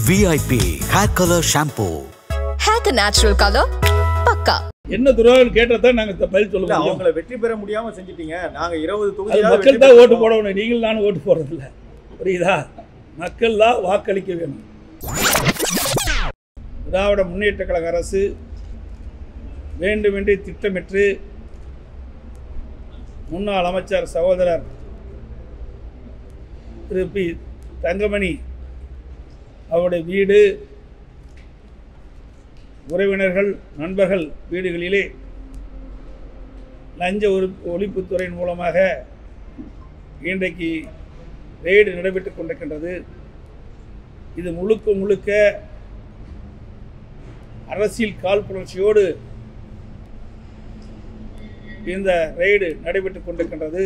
VIP Hair Color Shampoo. Hair natural color, பக்கா என்ன துரோகம் கேட்டதான் நாங்க த- பதில் சொல்ல இல்ல முடியும் அவங்கள வெற்றி பெற முடியாம செஞ்சிட்டீங்க நாங்க இருபது அது தொகுதி மக்கள் தான் ஓட்டு போடணும் நீங்கள் நானும் ஓட்டு போடுறதில்ல புரியுதா மக்கள் தான் வாக்களிக்க வேணும் திராவிட முன்னேற்ற கழக அரசு வேண்டுமென்றே திட்டமிட்டு முன்னாள் அமைச்சர் சகோதரர் திரு பி தங்கமணி அவருடைய வீடு உறவினர்கள் நண்பர்கள் வீடுகளிலே லஞ்ச ஒழி- ஒழிப்புத்துறையின் மூலமாக இன்றைக்கு ரெய்டு நடைபெற்றுக் கொண்டிருக்கின்றது இது முழுக்க முழுக்க அரசியல் காழ்ப்புணர்ச்சியோடு இந்த ரெய்டு நடைபெற்றுக் கொண்டிருக்கின்றது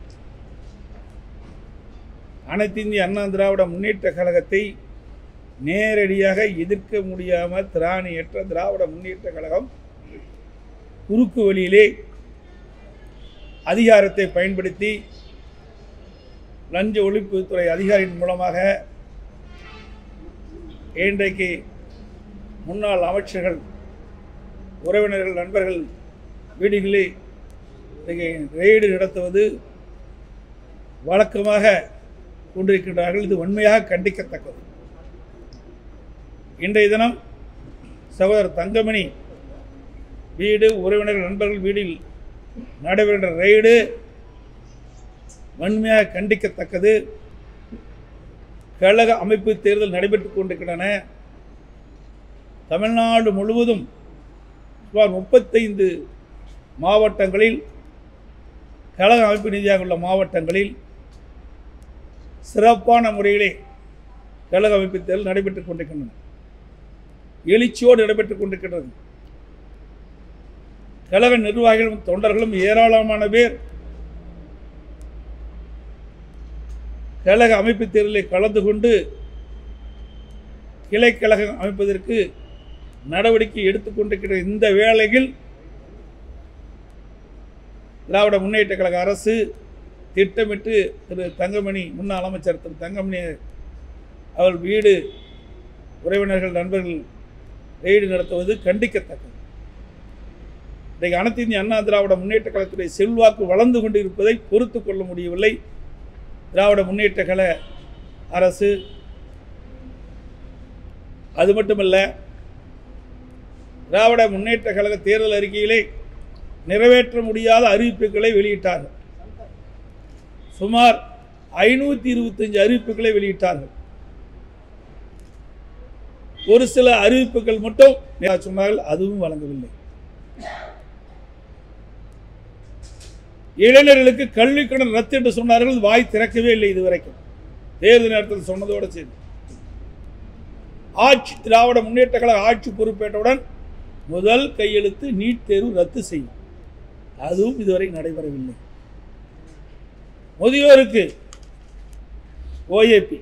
அனைத்து இந்திய அண்ணா திராவிட முன்னேற்ற கழகத்தை நேரடியாக எதிர்க்க முடியாமல் திராணியற்ற திராவிட முன்னேற்ற கழகம் குறுக்கு வழியிலே அதிகாரத்தை பயன்படுத்தி லஞ்ச ஒழிப்புத்துறை அதிகாரியின் மூலமாக இன்றைக்கு முன்னாள் அமைச்சர்கள் உறவினர்கள் நண்பர்கள் வீடுகளில் இன்றைக்கு ரெய்டு நடத்துவது வழக்கமாக கொண்டிருக்கின்றார்கள் இது உண்மையாக கண்டிக்கத்தக்கது இன்றைய தினம் சகோதரர் தங்கமணி வீடு உறவினர்கள் நண்பர்கள் வீடில் நடைபெறுகின்ற ரெய்டு வன்மையாக கண்டிக்கத்தக்கது கழக அமைப்பு தேர்தல் நடைபெற்றுக் கொண்டிருக்கின்றன தமிழ்நாடு முழுவதும் சுமார் முப்பத்தைந்து மாவட்டங்களில் கழக அமைப்பு நிதியாக உள்ள மாவட்டங்களில் சிறப்பான முறையிலே கழக அமைப்பு தேர்தல் நடைபெற்றுக் கொண்டிருக்கின்றன எழுச்சியோடு நடைபெற்றுக் கொண்டிருக்கின்றது கழக நிர்வாகிகளும் தொண்டர்களும் ஏராளமான பேர் கழக அமைப்பு தேர்தலில் கலந்து கொண்டு கிளை கழகம் அமைப்பதற்கு நடவடிக்கை எடுத்துக்கொண்டிருக்கிற இந்த வேளையில் திராவிட முன்னேற்ற கழக அரசு திட்டமிட்டு திரு தங்கமணி முன்னாள் அமைச்சர் திரு தங்கமணி அவள் வீடு உறவினர்கள் நண்பர்கள் ரெய்டு நடத்துவது கண்டிக்கத்தக்கது இன்றைக்கு அனைத்து இந்திய அண்ணா திராவிட முன்னேற்ற கழகத்துடைய செல்வாக்கு வளர்ந்து கொண்டிருப்பதை பொறுத்து கொள்ள முடியவில்லை திராவிட முன்னேற்ற கழக அரசு அது மட்டுமல்ல திராவிட முன்னேற்ற கழக தேர்தல் அறிக்கையிலே நிறைவேற்ற முடியாத அறிவிப்புகளை வெளியிட்டார்கள் சுமார் ஐநூற்றி இருபத்தஞ்சு அறிவிப்புகளை வெளியிட்டார்கள் ஒரு சில அறிவிப்புகள் மட்டும் சொன்னார்கள் அதுவும் வழங்கவில்லை இளைஞர்களுக்கு கல்வி கடன் ரத்து என்று சொன்னார்கள் வாய் திறக்கவே இல்லை இதுவரைக்கும் தேர்தல் நேரத்தில் சொன்னதோடு சரி ஆட்சி திராவிட முன்னேற்ற கழக ஆட்சி பொறுப்பேற்றவுடன் முதல் கையெழுத்து நீட் தேர்வு ரத்து செய்யும் அதுவும் இதுவரை நடைபெறவில்லை முதியோருக்கு ஓஏபி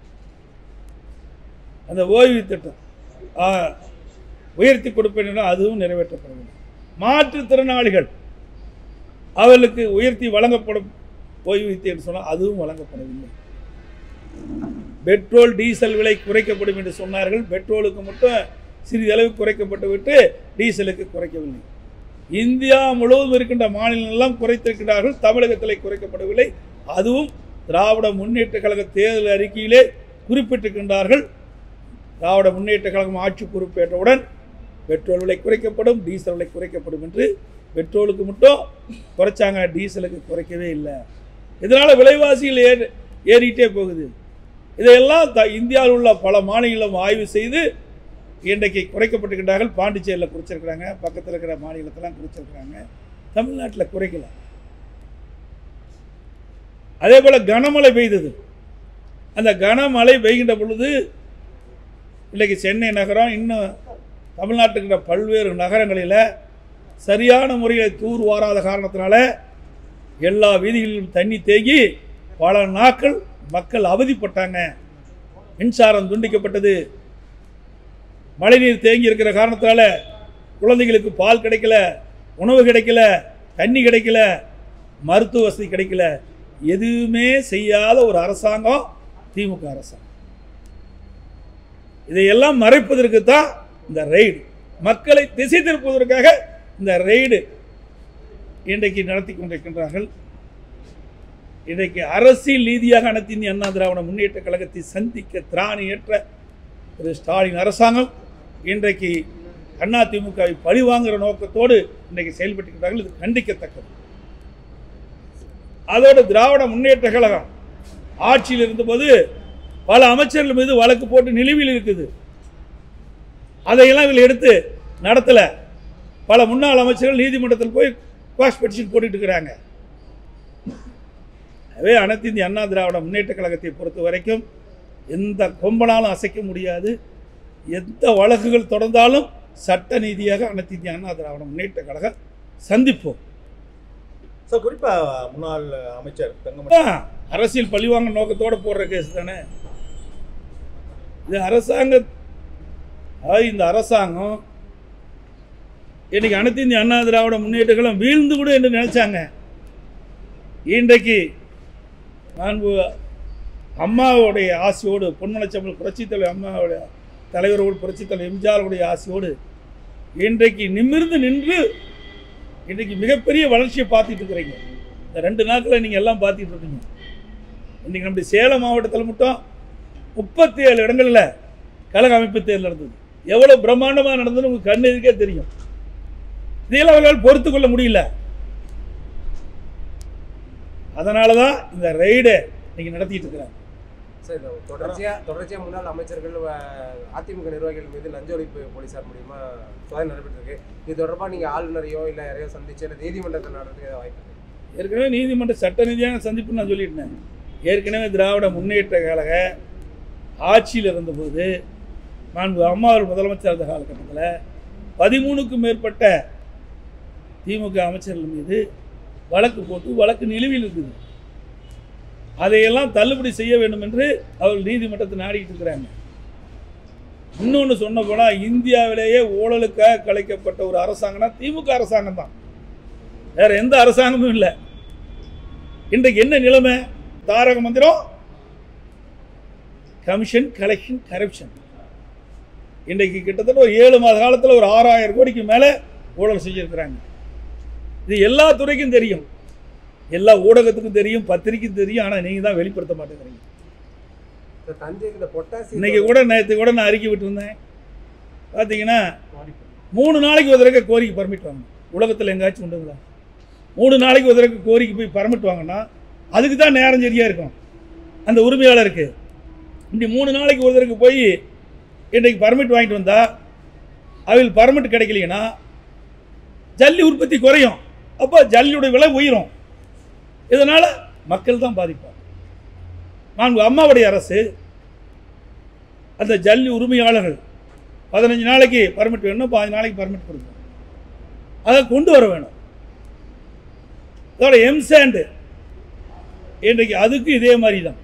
அந்த ஓய்வு திட்டம் ஆ, உயர்த்தி கொடுப்பேன் என அதுவும் நிறைவேற்றப்படவில்லை மாற்றுத்திறனாளிகள் அவர்களுக்கு உயர்த்தி வழங்கப்படும் ஓய்வூதியம் சொன்னால் அதுவும் வழங்கப்படவில்லை பெட்ரோல் டீசல் விலை குறைக்கப்படும் என்று சொன்னார்கள் பெட்ரோலுக்கு மட்டும் சிறிதளவு குறைக்கப்பட்டு விட்டு டீசலுக்கு குறைக்கவில்லை இந்தியா முழுவதும் இருக்கின்ற மாநிலங்களெல்லாம் குறைத்திருக்கிறார்கள் தமிழகத்தில் குறைக்கப்படவில்லை அதுவும் திராவிட முன்னேற்ற கழக தேர்தல் அறிக்கையிலே குறிப்பிட்டிருக்கின்றார்கள் திராவிட முன்னேற்ற கழகம் ஆட்சி பொறுப்பேற்றவுடன் பெட்ரோல் விலை குறைக்கப்படும் டீசல் விலை குறைக்கப்படும் என்று பெட்ரோலுக்கு மட்டும் குறைச்சாங்க டீசலுக்கு குறைக்கவே இல்லை இதனால் விலைவாசிகள் ஏறி ஏறிட்டே போகுது இதையெல்லாம் த இந்தியாவில் உள்ள பல மாநிலங்களும் ஆய்வு செய்து இன்றைக்கு குறைக்கப்பட்டிருக்கிறார்கள் பாண்டிச்சேரியில் குறைச்சிருக்கிறாங்க பக்கத்தில் இருக்கிற மாநிலத்தெல்லாம் குறைச்சிருக்கிறாங்க தமிழ்நாட்டில் குறைக்கல அதே போல் கனமழை பெய்தது அந்த கனமழை பெய்கின்ற பொழுது இன்றைக்கு சென்னை நகரம் இன்னும் தமிழ்நாட்டுக்கு இருக்கிற பல்வேறு நகரங்களில் சரியான முறையில் தூர் வாராத காரணத்தினால எல்லா வீதிகளிலும் தண்ணி தேங்கி பல நாட்கள் மக்கள் அவதிப்பட்டாங்க மின்சாரம் துண்டிக்கப்பட்டது மழைநீர் தேங்கி இருக்கிற காரணத்தினால குழந்தைகளுக்கு பால் கிடைக்கல உணவு கிடைக்கல தண்ணி கிடைக்கல மருத்துவ வசதி கிடைக்கல எதுவுமே செய்யாத ஒரு அரசாங்கம் திமுக அரசாங்கம் இதையெல்லாம் மறைப்பதற்கு தான் இந்த ரெய்டு மக்களை திசை திருப்புவதற்காக இந்த ரெய்டு இன்றைக்கு நடத்தி கொண்டிருக்கின்றார்கள் இன்றைக்கு அரசியல் ரீதியாக அனைத்து இந்திய அண்ணா திராவிட முன்னேற்ற கழகத்தை சந்திக்க திராணியற்ற ஒரு ஸ்டாலின் அரசாங்கம் இன்றைக்கு அதிமுகவை பழி வாங்குகிற நோக்கத்தோடு இன்றைக்கு செயல்பட்டுக்கிறார்கள் இது கண்டிக்கத்தக்கது அதோடு திராவிட முன்னேற்ற கழகம் ஆட்சியில் இருந்தபோது பல அமைச்சர்கள் மீது வழக்கு போட்டு நிலுவையில் இருக்குது அதையெல்லாம் இவர்கள் எடுத்து நடத்தல பல முன்னாள் அமைச்சர்கள் நீதிமன்றத்தில் போய் குவாஷ் பெட்டிஷன் போட்டுட்டு இருக்கிறாங்க எனவே அனைத்து இந்திய அண்ணா திராவிட முன்னேற்ற கழகத்தை பொறுத்த வரைக்கும் எந்த கொம்பனாலும் அசைக்க முடியாது எந்த வழக்குகள் தொடர்ந்தாலும் சட்ட நீதியாக அனைத்து இந்திய அண்ணா திராவிட முன்னேற்ற கழகம் சந்திப்போம் சார் குறிப்பா முன்னாள் அமைச்சர் தங்கமணி அதான் அரசியல் பழிவாங்க நோக்கத்தோட போடுற கேஸ் தானே இது அரசாங்க அதாவது இந்த அரசாங்கம் இன்னைக்கு அனைத்து இந்திய அண்ணா திராவிட முன்னேற்ற கழகம் வீழ்ந்து கூட என்று நினைச்சாங்க இன்றைக்கு மாண்பு அம்மாவுடைய ஆசையோடு பொன்மனச்சம்பல் புரட்சித் தலைவர் அம்மாவுடைய தலைவரோடு புரட்சித் தலைவர் எம்ஜிஆருடைய ஆசையோடு இன்றைக்கு நிமிர்ந்து நின்று இன்றைக்கு மிகப்பெரிய வளர்ச்சியை பார்த்துட்டு இருக்கிறீங்க இந்த ரெண்டு நாட்களில் நீங்கள் எல்லாம் பார்த்துட்டு இருக்கீங்க இன்றைக்கி நம்முடைய சேலம் மாவட்டத்தில் மட்டும் முப்பத்தி ஏழு இடங்களில் கழக அமைப்பு தேர்தல் நடந்தது எவ்வளோ பிரம்மாண்டமாக நடந்ததுன்னு உங்கள் கண்ணு எதுக்கே தெரியும் இதையெல்லாம் அவர்களால் பொறுத்து கொள்ள முடியல அதனால தான் இந்த ரெய்டை இன்னைக்கு நடத்திட்டு இருக்கிறாங்க சார் இந்த தொடர்ச்சியா தொடர்ச்சியா முன்னாள் அமைச்சர்கள் அஹ், அதிமுக நிர்வாகிகள் மீது லஞ்ச ஒழிப்பு போலீசார் மூலியமா சோதனை நடைபெற்று இருக்கு இது தொடர்பா நீங்க ஆளுநரையோ இல்ல யாரையோ சந்திச்சு இல்ல நீதிமன்றத்தில் நடத்துறதுக்கு ஏதாவது வாய்ப்பு இருக்கு ஏற்கனவே நீதிமன்ற சட்ட ரீதியான சந்திப்பு நான் சொல்லிட்டேன் ஏற்கனவே திராவிட முன்னேற்ற கழக ஆட்சியில் இருந்தபோது மாண்பு அம்மா அவர்கள் முதலமைச்சர் இருந்த காலகட்டத்தில் பதிமூணுக்கும் மேற்பட்ட திமுக அமைச்சர்கள் மீது வழக்கு போட்டு வழக்கு நிலுவையில் இருக்குது அதையெல்லாம் தள்ளுபடி செய்ய வேண்டும் என்று அவர்கள் நீதிமன்றத்தை நாடிட்டு இருக்கிறாங்க இன்னொன்று சொன்ன போனால் இந்தியாவிலேயே ஊழலுக்காக கலைக்கப்பட்ட ஒரு அரசாங்கம்னா திமுக அரசாங்கம் தான் வேற எந்த அரசாங்கமும் இல்லை இன்றைக்கு என்ன நிலைமை தாரக மந்திரம் கமிஷன் கலெக்ஷன் கரப்ஷன் இன்றைக்கு கிட்டத்தட்ட ஒரு ஏழு மாத காலத்தில் ஒரு ஆறாயிரம் கோடிக்கு மேலே ஊழல் செஞ்சுருக்கிறாங்க இது எல்லா துறைக்கும் தெரியும் எல்லா ஊடகத்துக்கும் தெரியும் பத்திரிக்கைக்கும் தெரியும் ஆனால் நீங்கள் தான் வெளிப்படுத்த மாட்டேங்கிறீங்க இந்த தஞ்சைக்கு இந்த பொட்டாசி இன்னைக்கு கூட நேற்று கூட நான் அறிக்கை விட்டுருந்தேன் பார்த்தீங்கன்னா மூணு நாளைக்கு ஒரு தடவை கோரிக்கை பர்மிட் வாங்கணும் உலகத்தில் எங்காச்சும் உண்டுங்களா மூணு நாளைக்கு ஒரு தடவை கோரிக்கை போய் பர்மிட் வாங்கினா அதுக்கு தான் நேரம் சரியாக இருக்கும் அந்த உரிமையாளருக்கு இப்படி மூணு நாளைக்கு ஒரு தடவை போய் இன்றைக்கு பர்மிட் வாங்கிட்டு வந்தா அவள் பர்மிட் கிடைக்கலைன்னா ஜல்லி உற்பத்தி குறையும் அப்போ ஜல்லியோட விலை உயரும் இதனால் மக்கள் தான் பாதிப்பாங்க நான்கு அம்மாவுடைய அரசு அந்த ஜல்லி உரிமையாளர்கள் பதினஞ்சு நாளைக்கு பர்மிட் வேணும் பாஞ்சு நாளைக்கு பர்மிட் கொடுக்கும் அதை கொண்டு வர வேணும் அதோட எம்சாண்டு இன்றைக்கு அதுக்கு இதே மாதிரி தான்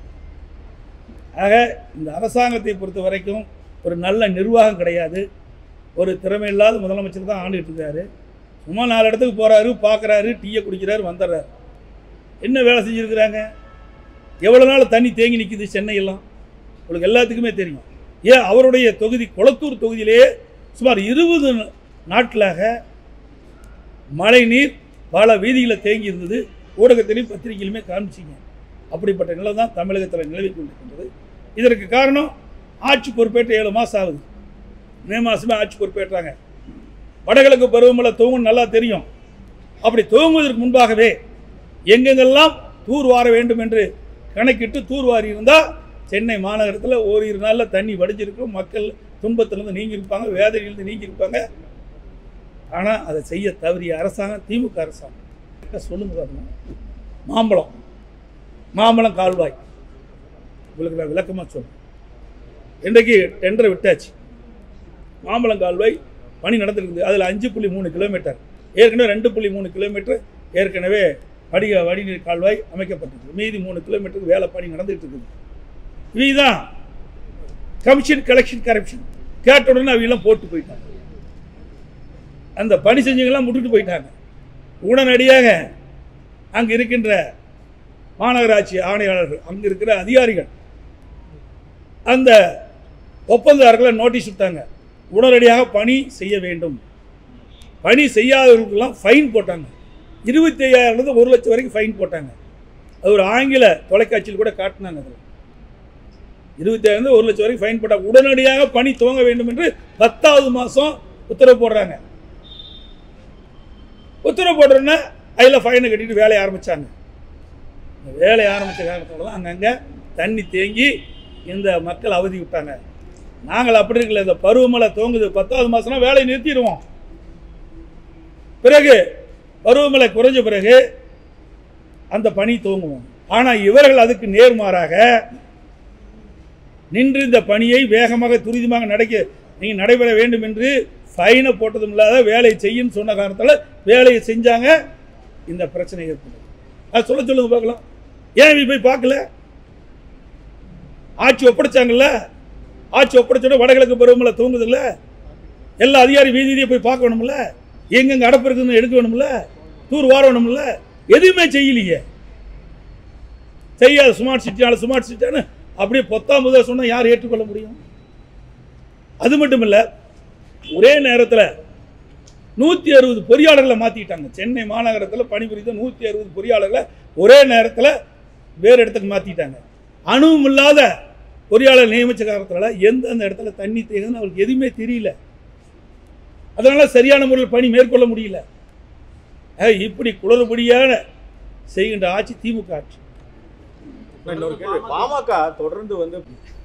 ஆக இந்த அரசாங்கத்தை பொறுத்த வரைக்கும் ஒரு நல்ல நிர்வாகம் கிடையாது ஒரு திறமை இல்லாத முதலமைச்சர் தான் ஆண்டுகிட்டு இருக்காரு சும்மா நாலு இடத்துக்கு போகிறாரு பார்க்குறாரு டீயை குடிக்கிறாரு வந்துடுறாரு என்ன வேலை செஞ்சுருக்கிறாங்க எவ்வளோ நாள் தண்ணி தேங்கி நிற்குது சென்னையெல்லாம் உங்களுக்கு எல்லாத்துக்குமே தெரியும் ஏன் அவருடைய தொகுதி கொளத்தூர் தொகுதியிலேயே சுமார் இருபது நாட்களாக மழை நீர் பல வீதிகளில் தேங்கி இருந்தது ஊடகத்திலையும் பத்திரிகையிலுமே காமிச்சிங்க அப்படிப்பட்ட நிலை தான் தமிழகத்தில் நிலவி கொண்டிருக்கின்றது இதற்கு காரணம் ஆட்சி பொறுப்பேற்று ஏழு மாதம் ஆகுது மே மாதமே ஆட்சி பொறுப்பேற்றாங்க வடகிழக்கு பருவமழை துவங்கும் நல்லா தெரியும் அப்படி துவங்குவதற்கு முன்பாகவே எங்கெங்கெல்லாம் தூர் வார வேண்டும் என்று கணக்கிட்டு தூர் வாரி இருந்தால் சென்னை மாநகரத்தில் ஓரிரு நாளில் தண்ணி வடிஞ்சிருக்கும் மக்கள் துன்பத்திலிருந்து நீங்கி இருப்பாங்க வேதனையிலிருந்து நீங்கி இருப்பாங்க ஆனால் அதை செய்ய தவறிய அரசாங்கம் திமுக அரசாங்கம் சொல்லுங்க பாருங்க மாம்பழம் மாம்பழம் கால்வாய் உங்களுக்கு நான் விளக்கமாக சொல்றேன் இன்றைக்கு டெண்டரை விட்டாச்சு மாம்பழம் கால்வாய் பணி நடந்துருக்குது அதில் அஞ்சு புள்ளி மூணு கிலோமீட்டர் ஏற்கனவே ரெண்டு புள்ளி மூணு கிலோமீட்டர் ஏற்கனவே வடிக வடிநீர் கால்வாய் அமைக்கப்பட்டிருக்கு மீதி மூணு கிலோமீட்டருக்கு வேலை பணி நடந்துட்டு இருக்குது இதுதான் கமிஷன் கலெக்ஷன் கரப்ஷன் கேட்ட உடனே அவங்கெல்லாம் போட்டு போயிட்டாங்க அந்த பணி செஞ்சவங்கெல்லாம் விட்டுட்டு போயிட்டாங்க உடனடியாக அங்கே இருக்கின்ற மாநகராட்சி ஆணையாளர்கள் அங்கே இருக்கிற அதிகாரிகள் அந்த ஒப்பந்ததாரர்களை நோட்டீஸ் விட்டாங்க உடனடியாக பணி செய்ய வேண்டும் பணி செய்யாதவர்களுக்கெல்லாம் ஃபைன் போட்டாங்க இருபத்தி ஐயாயிரம்லேருந்து ஒரு லட்சம் வரைக்கும் ஃபைன் போட்டாங்க அது ஒரு ஆங்கில தொலைக்காட்சியில் கூட காட்டினாங்க அதில் இருபத்தாயிரம் ஒரு லட்சம் வரைக்கும் ஃபைன் போட்டாங்க உடனடியாக பணி துவங்க வேண்டும் என்று பத்தாவது மாதம் உத்தரவு போடுறாங்க உத்தரவு போடுறோன்னா அதில் ஃபைனை கட்டிட்டு வேலையை ஆரம்பித்தாங்க இந்த வேலையை ஆரம்பித்த காரணத்தோட தான் அங்கங்கே தண்ணி தேங்கி இந்த மக்கள் அவதி விட்டாங்க நாங்கள் அப்படி இருக்கல இந்த பருவமழை துவங்குது பத்தாவது மாதம்னா வேலையை நிறுத்திடுவோம் பிறகு பருவமழை குறைஞ்ச பிறகு அந்த பணி துவங்குவோம் ஆனால் இவர்கள் அதுக்கு நேர்மாறாக நின்று இந்த பணியை வேகமாக துரிதமாக நடக்க நீங்கள் நடைபெற வேண்டும் என்று ஃபைனை போட்டதும் இல்லாத வேலையை செய்யும் சொன்ன காரணத்தால் வேலையை செஞ்சாங்க இந்த பிரச்சனை ஏற்பட்டது அது சொல்ல சொல்லுங்க பார்க்கலாம் ஏன் இவங்க போய் பார்க்கல ஆட்சி ஒப்படைச்சாங்கல்ல ஆட்சி ஒப்படைச்சோட வடகிழக்கு பருவமழை தூங்குதில்ல எல்லா அதிகாரி வீதியிலேயே போய் பார்க்க வேணும்ல எங்கெங்க அடப்பு இருக்குன்னு எடுக்க வேணும்ல தூர் வார வேணும்ல எதுவுமே செய்யலையே செய்யாத ஸ்மார்ட் சிட்டியால ஸ்மார்ட் சிட்டியான்னு அப்படியே பொத்தாம் முதல் சொன்னால் யார் ஏற்றுக்கொள்ள முடியும் அது மட்டும் இல்லை ஒரே நேரத்தில் நூற்றி அறுபது பொறியாளர்களை மாற்றிட்டாங்க சென்னை மாநகரத்தில் பணிபுரிந்த நூற்றி அறுபது பொறியாளர்களை ஒரே நேரத்தில் வேறு இடத்துக்கு மாற்றிட்டாங்க அணுவும் இல்லாத பொறியாளர் நியமிச்ச காரணத்தினால எந்தெந்த இடத்துல தண்ணி தேங்குதுன்னு அவருக்கு எதுவுமே தெரியல அதனால சரியான முறையில் பணி மேற்கொள்ள முடியல ஆக, இப்படி குளறுபடியான செய்கின்ற ஆட்சி திமுக ஆட்சி இன்னொரு கேள்வி பாமக தொடர்ந்து வந்து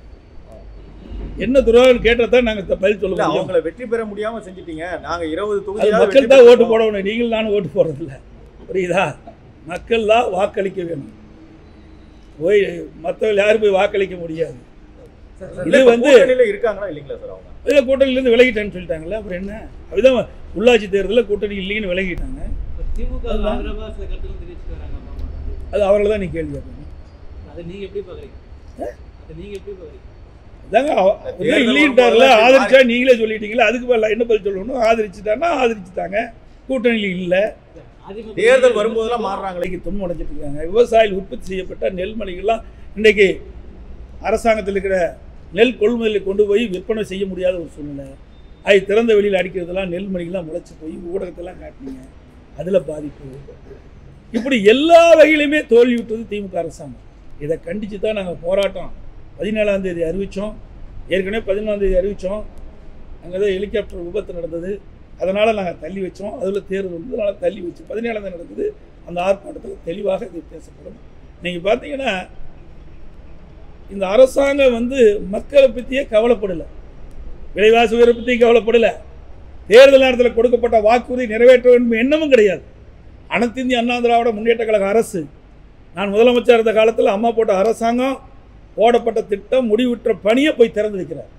என்ன துரோகம் கேட்டதான் நாங்கள் பதில் சொல்ல இல்ல, முடியும் அவங்கள வெற்றி பெற முடியாம செஞ்சிட்டீங்க நாங்க இருபது அது தொகுதி மக்கள் தான் ஓட்டு போடணும் நீங்கள் நானும் ஓட்டு போடுறதில்ல புரியுதா மக்கள் தான் வாக்களிக்க வேணும் போய் மற்றவர்கள் யாரும் போய் வாக்களிக்க முடியாது இது வந்து இருக்காங்களா இல்லைங்களா சார் அவங்க இதில் கூட்டணியிலேருந்து விலகிட்டேன்னு சொல்லிட்டாங்கல்ல அப்புறம் என்ன அதுதான் உள்ளாட்சி தேர்தலில் கூட்டணி இல்லைன்னு விலகிட்டாங்க திமுக ஆதரவா சில கருத்துக்கள் தெரிவிச்சுட்டு வராங்க பாமக. அது அவர்களை தான் நீ கேள்வி கேட்கணும் அதை நீங்க எப்படி பாக்குறீங்க அதை நீங்க எப்படி பாக்குறீங்க அதாங்க அவ- தேர்தல் அதான் இல்லைன்றார்ல வரும்போது ஆதரிச்சா நீங்களே சொல்லிட்டீங்களா அதுக்கு பதிலா என்ன பதில் சொல்லணும் ஆதரிச்சுட்டாங்கன்னா ஆதரிச்சுட்டாங்க கூட்டணியில் இல்லை அதிமுக தேர்தல் வரும்போதெல்லாம் மாறுறாங்களே விலைக்கு துன்படைஞ்சிட்டு இருக்காங்க விவசாயிகள் உற்பத்தி செய்யப்பட்ட நெல்மணிகள்லாம் இன்றைக்கி அரசாங்கத்தில் இருக்கிற நெல் கொள்முதலில் கொண்டு போய் விற்பனை செய்ய முடியாத ஒரு சூழ்நிலை அது திறந்த வெளியில் அடிக்கிறதெல்லாம் நெல்மணிகள்லாம் முளைச்சி போய் ஊடகத்தெல்லாம் காட்டினீங்க அதில் பாதிப்பு இப்படி எல்லா வகையிலுமே தோல்வி விட்டது திமுக அரசாங்கம் இதை கண்டித்து தான் நாங்கள் போராட்டம் பதினேழாம் தேதி அறிவித்தோம் ஏற்கனவே பதினொன்றாம் தேதி அறிவித்தோம் அங்கே தான் ஹெலிகாப்டர் விபத்து நடந்தது அதனால் நாங்கள் தள்ளி வச்சோம் அதில் தேர்தல் வந்து அதனால் தள்ளி வச்சு பதினேழாம் தேதி நடக்குது அந்த ஆர்ப்பாட்டத்தில் தெளிவாக இது பேசப்படும் நீங்கள் பார்த்தீங்கன்னா இந்த அரசாங்கம் வந்து மக்களை பற்றியே கவலைப்படலை விலைவாசி உயரை பற்றியும் கவலைப்படலை தேர்தல் நேரத்தில் கொடுக்கப்பட்ட வாக்குறுதி நிறைவேற்ற வேண்டும் எண்ணமும் கிடையாது அனைத்து இந்திய அண்ணா திராவிட முன்னேற்ற கழக அரசு நான் முதலமைச்சர் இருந்த காலத்தில் அம்மா போட்ட அரசாங்கம் போடப்பட்ட திட்டம் முடிவுற்ற பணியை போய் திறந்து வைக்கிறார்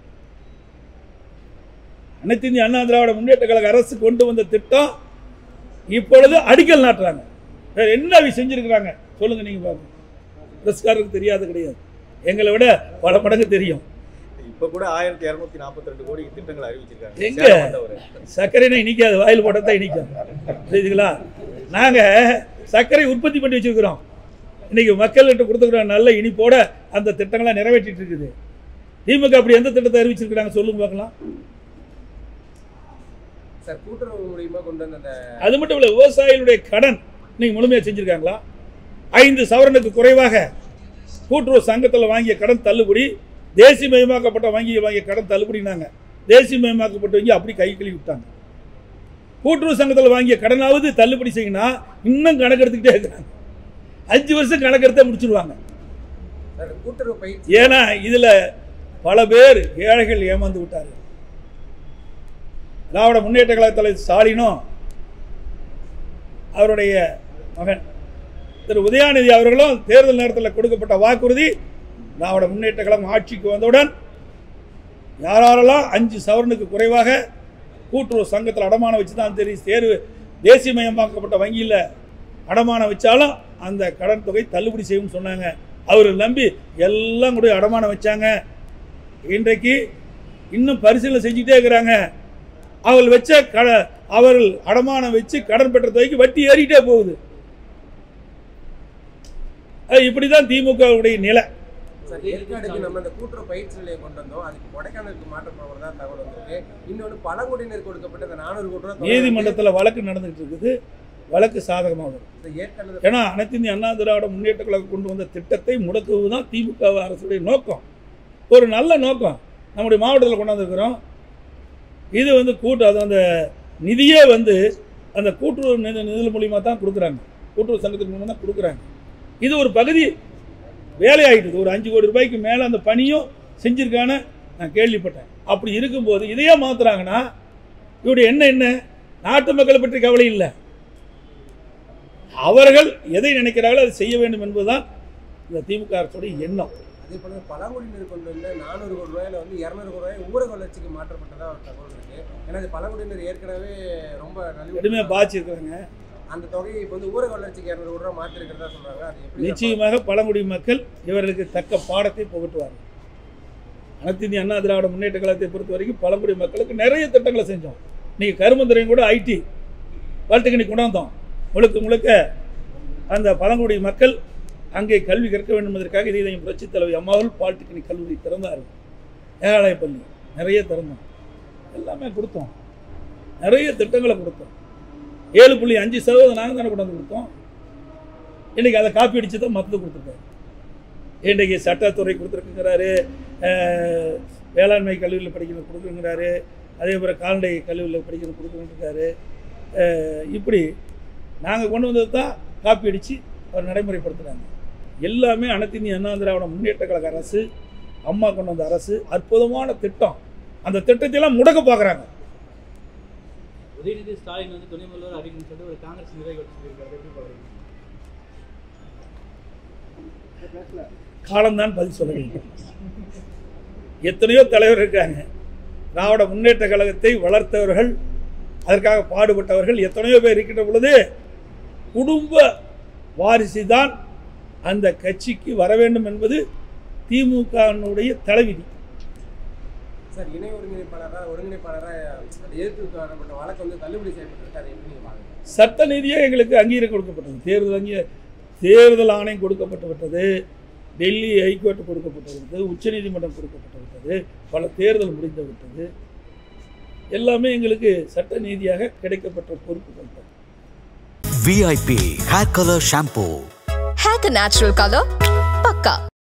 அனைத்து இந்திய அண்ணா திராவிட முன்னேற்ற கழக அரசு கொண்டு வந்த திட்டம் இப்பொழுது அடிக்கல் நாட்டுறாங்க வேற என்ன அவை செஞ்சிருக்கிறாங்க சொல்லுங்க நீங்க பாருங்க பிரஸ்காரருக்கு தெரியாது கிடையாது எங்களை விட பல மடங்கு தெரியும் இப்ப கூட ஆயிரத்தி இருநூத்தி நாற்பத்தி ரெண்டு கோடி திட்டங்கள் அறிவிச்சிருக்காங்க எங்க? சேலம் வந்தவரு. சர்க்கரைனா இனிக்காது வாயில் போட்டால் தான் இனிக்கும் புரியுதுங்களா நாங்கள் சர்க்கரை உற்பத்தி பண்ணி வச்சிருக்கிறோம் இன்னைக்கு மக்கள்கிட்ட கொடுத்துக்கிற நல்ல இனிப்போட அந்த திட்டங்களை நிறைவேற்றிட்டு இருக்குது திமுக அப்படி எந்த திட்டத்தை அறிவிச்சிருக்கிறாங்க சொல்லுங்க பார்க்கலாம் சார் கூட்டுறவு மூலியமா கொண்டு வந்த அந்த அது மட்டும் இல்லை விவசாயிகளுடைய கடன் இன்னைக்கு முழுமையாக செஞ்சுருக்காங்களா ஐந்து சவரனுக்கு குறைவாக கூட்டுறவு சங்கத்தில் வாங்கிய கடன் தள்ளுபடி தேசியமயமாக்கப்பட்ட வங்கி வாங்கிய கடன் தள்ளுபடினாங்க தேசியமயமாக்கப்பட்டவங்க அப்படி கை கழுவி விட்டாங்க கூட்டுறவு சங்கத்தில் வாங்கிய கடனாவது தள்ளுபடி செய்யணும் இன்னும் கணக்கெடுத்துக்கிட்டே இருக்கிறாங்க அஞ்சு வருஷம் கணக்கெடுத்தே முடிச்சிருவாங்க சார் கூட்டுறவு பயிற்சி ஏன்னா இதில் பல பேர் ஏழைகள் ஏமாந்து விட்டார்கள் திராவிட முன்னேற்ற கழக தலைவர் ஸ்டாலினும் அவருடைய மகன் திரு உதயாநிதி அவர்களும் தேர்தல் நேரத்தில் கொடுக்கப்பட்ட வாக்குறுதி திராவிட முன்னேற்ற கழகம் ஆட்சிக்கு வந்தவுடன் யாரெல்லாம் அஞ்சு சவரனுக்கு குறைவாக கூட்டுறவு சங்கத்தில் அடமானம் வச்சு தான் தெரியும் தேர்வு தேசியமயமாக்கப்பட்ட வங்கியில் அடமானம் வச்சாலும் அந்த கடன் தொகை தள்ளுபடி செய்யும்னு சொன்னாங்க அவர் நம்பி எல்லாம் கூட அடமானம் வச்சாங்க இன்றைக்கு இன்னும் பரிசீலனை செஞ்சுட்டே இருக்கிறாங்க அவர்கள் வச்ச கட அவர்கள் அடமானம் வச்சு கடன் பெற்ற தொகைக்கு வட்டி ஏறிட்டே போகுது அது இப்படி தான் திமுகவுடைய நிலை சார் ஏற்காடுக்கு நம்ம இந்த கூட்டுறவு பயிற்சி நிலையம் கொண்டு வந்தோம் அதுக்கு கொடைக்கானலுக்கு மாற்றம் போகிறதா தகவல் வந்திருக்கு இன்னொன்று பழங்குடியினர் கொடுக்கப்பட்ட இந்த நானூறு கோடி ரூபாய் நீதிமன்றத்தில் வழக்கு நடந்துகிட்டு இருக்குது வழக்கு சாதகமாக வரும் இந்த ஏற்காடு ஏன்னா அனைத்து இந்திய அண்ணா திராவிட முன்னேற்ற கழகம் கொண்டு வந்த திட்டத்தை முடக்குவது தான் திமுக அரசுடைய நோக்கம் ஒரு நல்ல நோக்கம் நம்முடைய மாவட்டத்தில் கொண்டாந்துருக்கிறோம் இது வந்து கூட்டு அது அந்த நிதியே வந்து அந்த கூட்டுறவு நிதி நிதி மூலியமாக தான் கொடுக்குறாங்க கூட்டுறவு சங்கத்தின் மூலமாக தான் கொடுக்குறாங்க இது ஒரு பகுதி வேலையாயிட்டுது ஒரு அஞ்சு கோடி ரூபாய்க்கு மேலே அந்த பணியும் செஞ்சுருக்கான்னு நான் கேள்விப்பட்டேன் அப்படி இருக்கும்போது இதையே மாற்றுறாங்கன்னா இவருடைய என்ன என்ன நாட்டு மக்களை பற்றி கவலை இல்லை அவர்கள் எதை நினைக்கிறார்களோ அதை செய்ய வேண்டும் என்பதுதான் இந்த திமுக அரசுடைய எண்ணம் அதே போல பழங்குடியினர் கொண்டு வந்த நானூறு கோடி ரூபாயில வந்து இரநூறு கோடி ரூபாய் ஊரக வளர்ச்சிக்கு மாற்றப்பட்டதா ஒரு தகவல் இருக்கு ஏன்னா இது பழங்குடியினர் ஏற்கனவே ரொம்ப கடுமையாக நலிவு பாதிச்சிருக்கிறாங்க அந்த தொகையை இப்போ வந்து ஊரக வளர்ச்சிக்கு இரநூறு கோடி ரூபாய் மாற்றி இருக்கிறதா சொல்றாங்க அது எப்படி நிச்சயமாக பழங்குடி மக்கள் இவர்களுக்கு தக்க பாடத்தை புகட்டுவார்கள் அனைத்து இந்திய அண்ணா திராவிட முன்னேற்ற கழகத்தை பொறுத்த வரைக்கும் பழங்குடி மக்களுக்கு நிறைய திட்டங்களை செஞ்சோம் நீங்கள் கருமந்துறையும் கூட ஐடி பாலிடெக்னிக் கொண்டாந்தோம் முழுக்க முழுக்க அந்த பழங்குடி மக்கள் அங்கே கல்வி கற்க வேண்டும் என்பதற்காக இதயம் புரட்சித் தலைவி அம்மாவில் பாலிடெக்னிக் கல்லூரி திறந்தார்கள் மேகாலய பள்ளி நிறைய திறந்தோம் எல்லாமே கொடுத்தோம் நிறைய திட்டங்களை கொடுத்தோம் ஏழு புள்ளி அஞ்சு சதவீதம் நாங்கள் தானே கொண்டாந்து கொடுத்தோம் இன்றைக்கி அதை காப்பி அடித்து தான் மருந்து கொடுத்துருக்காரு இன்றைக்கி சட்டத்துறை கொடுத்துருக்குங்கிறாரு அஹ், வேளாண்மை கல்லூரியில் படிக்கிறது கொடுக்குங்கிறாரு அதே போல் கால்நடை கல்லூரியில் படிக்கிறது கொடுக்குறாரு இப்படி நாங்கள் கொண்டு வந்தது தான் காப்பி அடித்து அவர் நடைமுறைப்படுத்துகிறாங்க எல்லாமே அனைத்து இந்திய அண்ணா திராவிட முன்னேற்ற கழக அரசு அம்மா கொண்டு வந்த அரசு அற்புதமான திட்டம் அந்த திட்டத்தையெல்லாம் முடக்க பார்க்குறாங்க உதயநிதி ஸ்டாலின் வந்து துணை முதல்வர் அறிவிக்கணும்னு சொல்லிட்டு ஒரு காங்கிரஸ் நிர்வாகி வச்சு சொல்லியிருக்காரு எப்படி பாக்குறீங்க காலம்தான் பதில் சொல்ல வேண்டும் எத்தனையோ தலைவர் இருக்காங்க திராவிட முன்னேற்ற கழகத்தை வளர்த்தவர்கள் அதற்காக பாடுபட்டவர்கள் எத்தனையோ பேர் இருக்கின்ற பொழுது குடும்ப வாரிசு தான் அந்த கட்சிக்கு வர வேண்டும் என்பது திமுகவினுடைய தலைவிதி சார் இணை ஒருங்கிணைப்பாளராக ஒருங்கிணைப்பாளராக அந்த எதிர்த்து வரப்பட்ட வழக்கு வந்து தள்ளுபடி செய்யப்பட்டிருக்கு அதை எப்படி நீங்க பாக்குறீங்க சட்ட நீதியாக எங்களுக்கு அங்கீகாரம் கொடுக்கப்பட்டது தேர்தல் அங்கீ தேர்தல் ஆணையம் கொடுக்கப்பட்டு விட்டது டெல்லி ஹைகோர்ட் கொடுக்கப்பட்டு விட்டது உச்சநீதிமன்றம் கொடுக்கப்பட்டு விட்டது பல தேர்தல் முடிந்து விட்டது எல்லாமே எங்களுக்கு சட்ட நீதியாக கிடைக்கப்பட்ட பொறுப்புகள் தான் VIP Hair Color Shampoo. Hack a natural color. Pakka.